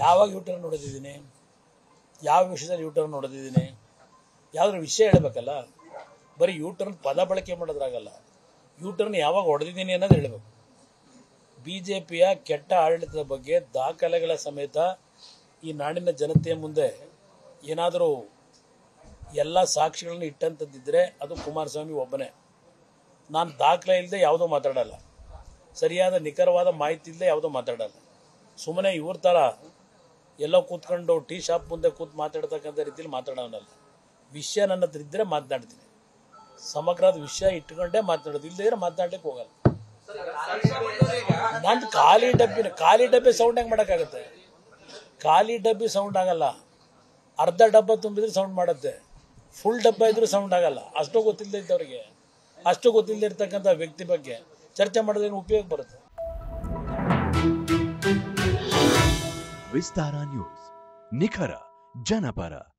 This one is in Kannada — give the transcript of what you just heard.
ಯಾವಾಗ ಯೂಟರ್ನ್ ಹೊಡೆದಿದ್ದೀನಿ ಯಾವ ವಿಷಯದಲ್ಲಿ ಯೂಟರ್ನ್ ಹೊಡೆದಿದ್ದೀನಿ ಯಾವ್ದಾದ್ರು ವಿಷಯ ಹೇಳಬೇಕಲ್ಲ ಬರೀ ಯೂಟರ್ನ್ ಪದ ಬಳಕೆ ಮಾಡೋದ್ರಾಗಲ್ಲ ಯೂಟರ್ನ್ ಯಾವಾಗ ಹೊಡೆದಿದ್ದೀನಿ ಅನ್ನೋದು ಹೇಳಬೇಕು ಬಿ ಜೆ ಪಿಯ ಕೆಟ್ಟ ಆಡಳಿತದ ಬಗ್ಗೆ ದಾಖಲೆಗಳ ಸಮೇತ ಈ ನಾಡಿನ ಜನತೆಯ ಮುಂದೆ ಏನಾದರೂ ಎಲ್ಲ ಸಾಕ್ಷಿಗಳನ್ನು ಇಟ್ಟಂತದ್ದಿದ್ರೆ ಅದು ಕುಮಾರಸ್ವಾಮಿ ಒಬ್ಬನೇ ನಾನು ದಾಖಲೆ ಇಲ್ಲದೆ ಯಾವುದೋ ಮಾತಾಡಲ್ಲ ಸರಿಯಾದ ನಿಖರವಾದ ಮಾಹಿತಿ ಇಲ್ಲದೆ ಯಾವುದೋ ಮಾತಾಡಲ್ಲ ಸುಮ್ಮನೆ ಇವ್ರ ಥರ ಎಲ್ಲೋ ಕೂತ್ಕೊಂಡು ಟೀ ಶಾಪ್ ಮುಂದೆ ಕೂತ್ ಮಾತಾಡ್ತಕ್ಕಂಥ ರೀತಿಯಲ್ಲಿ ಮಾತಾಡೋನಲ್ಲ ವಿಷಯ ನನ್ನ ಹತ್ರ ಇದ್ದರೆ ಮಾತನಾಡ್ತೀನಿ ಸಮಗ್ರವಾದ ವಿಷಯ ಇಟ್ಕೊಂಡೇ ಮಾತನಾಡೋದು ಇಲ್ಲದೇ ಮಾತನಾಡ್ಲಿಕ್ಕೆ ಹೋಗಲ್ಲ ನಂದು ಖಾಲಿ ಡಬ್ಬಿನ ಖಾಲಿ ಡಬ್ಬಿ ಸೌಂಡ್ ಹೆಂಗೆ ಮಾಡೋಕ್ಕಾಗತ್ತೆ ಖಾಲಿ ಡಬ್ಬಿ ಸೌಂಡ್ ಆಗಲ್ಲ ಅರ್ಧ ಡಬ್ಬ ತುಂಬಿದ್ರೆ ಸೌಂಡ್ ಮಾಡುತ್ತೆ ಫುಲ್ ಡಬ್ಬ ಇದ್ರೂ ಸೌಂಡ್ ಆಗಲ್ಲ ಅಷ್ಟು ಗೊತ್ತಿಲ್ಲದೆ ಇದ್ದವ್ರಿಗೆ ಅಷ್ಟು ಗೊತ್ತಿಲ್ಲದೆ ಇರ್ತಕ್ಕಂಥ ವ್ಯಕ್ತಿ ಬಗ್ಗೆ ಚರ್ಚೆ ಮಾಡೋದೇನು ಉಪಯೋಗ ಬರುತ್ತೆ ವಿಸ್ತಾರ ನ್ಯೂಸ್ ನಿಖರ ಜನಪರ